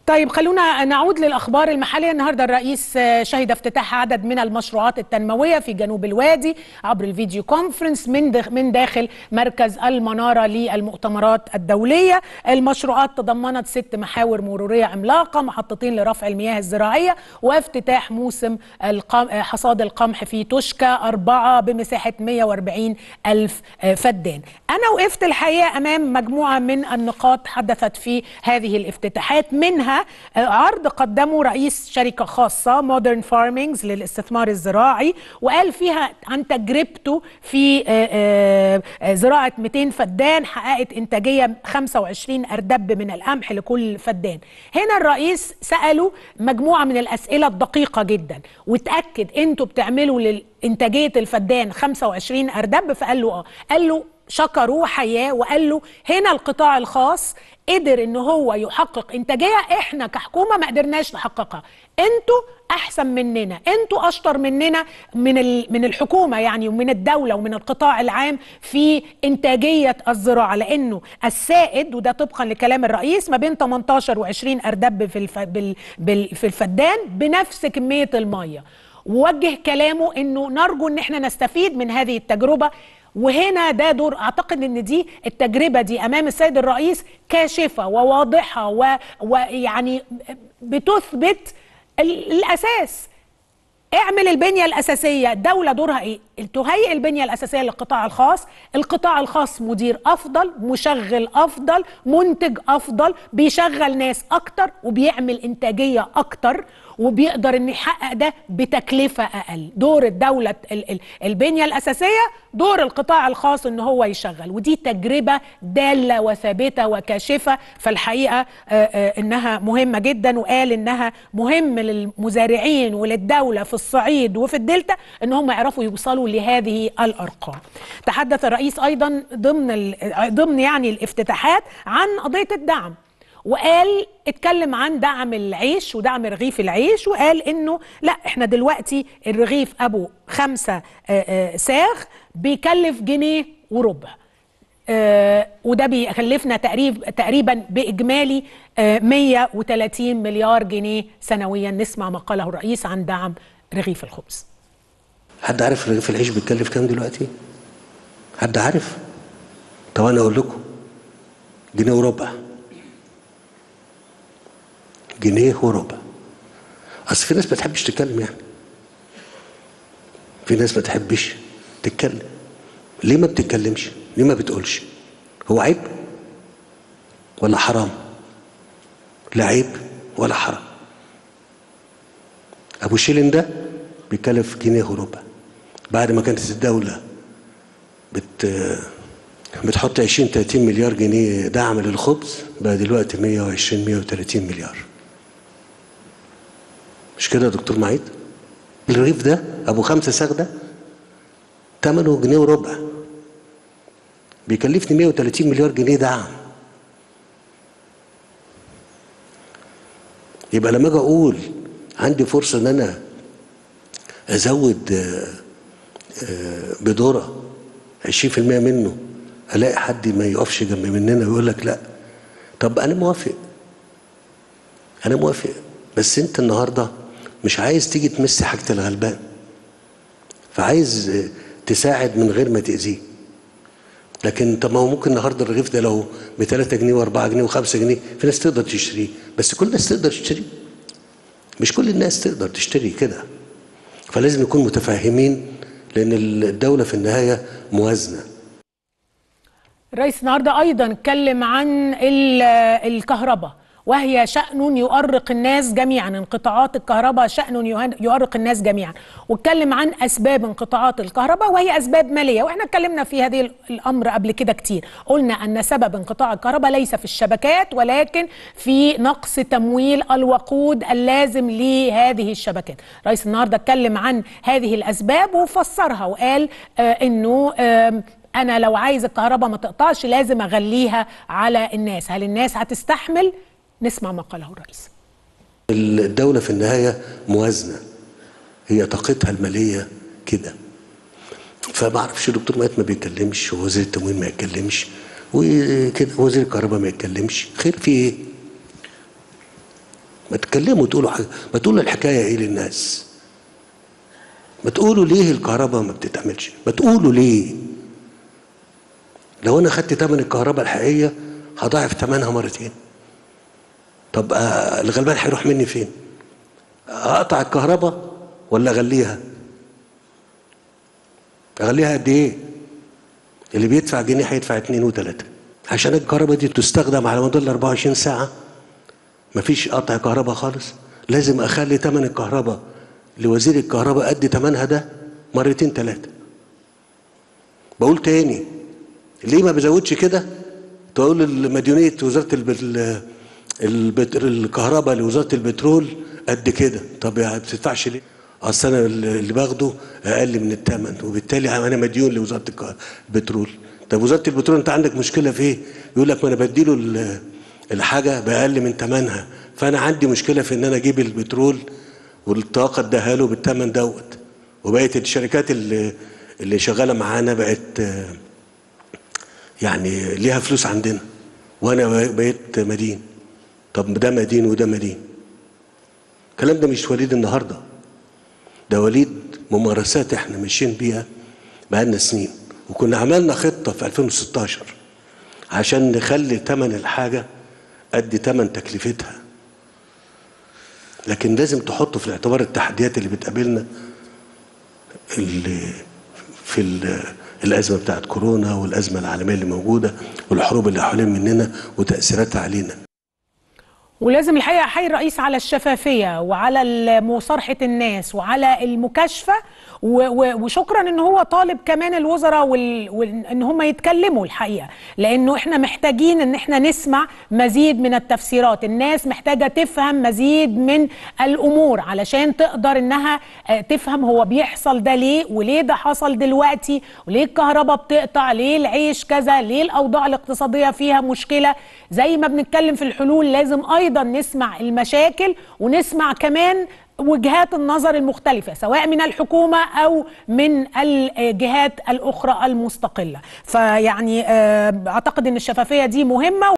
طيب خلونا نعود للاخبار المحليه النهارده الرئيس شهد افتتاح عدد من المشروعات التنمويه في جنوب الوادي عبر الفيديو كونفرنس من من داخل مركز المناره للمؤتمرات الدوليه المشروعات تضمنت ست محاور مروريه عملاقه محطتين لرفع المياه الزراعيه وافتتاح موسم حصاد القمح في توشكا أربعة بمساحة 140 ألف فدان أنا وقفت الحقيقة أمام مجموعة من النقاط حدثت في هذه الافتتاحات منها عرض قدمه رئيس شركة خاصة مودرن فارمينجز للاستثمار الزراعي وقال فيها عن تجربته في زراعة 200 فدان حققت إنتاجية 25 أردب من القمح لكل فدان هنا الرئيس سأله مجموعة من الأسئلة الدقيقة جدا وتأكد أنتوا بتعملوا لإنتاجية الفدان 25 أردب فقال له آه قال له شكروا حياه وقال له هنا القطاع الخاص قدر ان هو يحقق انتاجيه احنا كحكومه ما قدرناش نحققها انتوا احسن مننا انتوا اشطر مننا من من الحكومه يعني ومن الدوله ومن القطاع العام في انتاجيه الزراعه لانه السائد وده طبقا لكلام الرئيس ما بين 18 و20 اردب في الف في الفدان بنفس كميه الميه ووجه كلامه انه نرجو ان احنا نستفيد من هذه التجربه وهنا ده دور اعتقد ان دي التجربه دي امام السيد الرئيس كاشفه وواضحه ويعني بتثبت الاساس اعمل البنيه الاساسيه الدوله دورها ايه تهيئ البنيه الاساسيه للقطاع الخاص القطاع الخاص مدير افضل مشغل افضل منتج افضل بيشغل ناس اكتر وبيعمل انتاجيه اكتر وبيقدر ان يحقق ده بتكلفه اقل دور الدوله البنيه الاساسيه دور القطاع الخاص ان هو يشغل ودي تجربه داله وثابته وكاشفه فالحقيقه انها مهمه جدا وقال انها مهم للمزارعين وللدوله في الصعيد وفي الدلتا ان هم يعرفوا يوصلوا لهذه الارقام تحدث الرئيس ايضا ضمن ضمن يعني الافتتاحات عن قضيه الدعم وقال اتكلم عن دعم العيش ودعم رغيف العيش وقال انه لا احنا دلوقتي الرغيف ابو خمسة ساغ بيكلف جنيه وربع آه وده بيكلفنا تقريبا تقريبا باجمالي آه 130 مليار جنيه سنويا نسمع ما قاله الرئيس عن دعم رغيف الخبز حد عارف رغيف العيش بيتكلف كام دلوقتي حد عارف طب انا اقول لكم جنيه وربع جنيه وربع اصل في ناس ما تحبش تتكلم يعني في ناس ما تحبش تتكلم ليه ما بتتكلمش ليه ما بتقولش هو عيب ولا حرام لا عيب ولا حرام ابو شيلين ده بيكلف جنيه وربع بعد ما كانت الدوله بت بتحط 20 30 مليار جنيه دعم للخبز بقى دلوقتي 120 130 مليار مش كده يا دكتور معيد الرغيف ده ابو خمسة ساغ ده ثمنه جنيه وربع بيكلفني 130 مليار جنيه دعم يبقى لما اجي اقول عندي فرصه ان انا ازود بدوره 20% منه الاقي حد ما يقفش جنب مننا ويقول لك لا طب انا موافق انا موافق بس انت النهارده مش عايز تيجي تمس حاجه الغلبان فعايز تساعد من غير ما تاذيه لكن طب ما هو ممكن النهارده الرغيف ده لو ب 3 جنيه و4 جنيه و5 جنيه في ناس تقدر تشتريه بس كل الناس تقدر تشتريه مش كل الناس تقدر تشتري كده فلازم نكون متفاهمين لان الدوله في النهايه موازنه الرئيس النهارده ايضا اتكلم عن الكهرباء وهي شأن يؤرق الناس جميعا انقطاعات الكهرباء شأن يؤرق الناس جميعا واتكلم عن أسباب انقطاعات الكهرباء وهي أسباب مالية وإحنا اتكلمنا في هذه الأمر قبل كده كتير قلنا أن سبب انقطاع الكهرباء ليس في الشبكات ولكن في نقص تمويل الوقود اللازم لهذه الشبكات رئيس النهاردة اتكلم عن هذه الأسباب وفسرها وقال آه إنه آه أنا لو عايز الكهرباء ما تقطعش لازم أغليها على الناس هل الناس هتستحمل؟ نسمع ما قاله الرئيس الدولة في النهاية موازنة هي طاقتها المالية كده فما اعرفش الدكتور مات ما بيتكلمش ووزير التموين ما يتكلمش وكده وزير الكهرباء ما يتكلمش خير في ايه ما تتكلموا تقولوا حاجة ما تقولوا الحكايه ايه للناس ما تقولوا ليه الكهرباء ما بتتعملش ما تقولوا ليه لو انا خدت ثمن الكهرباء الحقيقيه هضاعف ثمنها مرتين طب آه الغلبان هيروح مني فين اقطع الكهرباء ولا اغليها اغليها قد ايه اللي بيدفع جنيه هيدفع اتنين وتلاته عشان الكهرباء دي تستخدم على مدار ال 24 ساعه مفيش قطع كهرباء خالص لازم اخلي ثمن الكهرباء لوزير الكهرباء قد ثمنها ده مرتين ثلاثه بقول تاني ليه ما بزودش كده تقول مديونيه وزاره الب... البت... الكهرباء لوزاره البترول قد كده طب ما بتدفعش ليه اصل انا اللي باخده اقل من الثمن وبالتالي انا مديون لوزاره البترول طب وزاره البترول انت عندك مشكله في ايه يقول لك ما انا بديله الحاجه باقل من ثمنها فانا عندي مشكله في ان انا اجيب البترول والطاقه اديها له بالثمن دوت وبقت الشركات اللي اللي شغاله معانا بقت يعني ليها فلوس عندنا وانا بقيت مدين طب ده مدين وده مدين الكلام ده مش وليد النهارده ده وليد ممارسات احنا ماشيين بيها بقالنا سنين وكنا عملنا خطه في 2016 عشان نخلي ثمن الحاجه قد ثمن تكلفتها لكن لازم تحطه في الاعتبار التحديات اللي بتقابلنا اللي في الازمه بتاعت كورونا والازمه العالميه اللي موجوده والحروب اللي حوالين مننا وتاثيراتها علينا ولازم الحقيقه احيي الرئيس على الشفافيه وعلى مصارحه الناس وعلى المكاشفه وشكرا ان هو طالب كمان الوزراء وان هم يتكلموا الحقيقه لانه احنا محتاجين ان احنا نسمع مزيد من التفسيرات الناس محتاجه تفهم مزيد من الامور علشان تقدر انها تفهم هو بيحصل ده ليه وليه ده حصل دلوقتي وليه الكهرباء بتقطع ليه العيش كذا ليه الاوضاع الاقتصاديه فيها مشكله زي ما بنتكلم في الحلول لازم ايضا نسمع المشاكل ونسمع كمان وجهات النظر المختلفة سواء من الحكومة أو من الجهات الأخرى المستقلة فيعني أعتقد أن الشفافية دي مهمة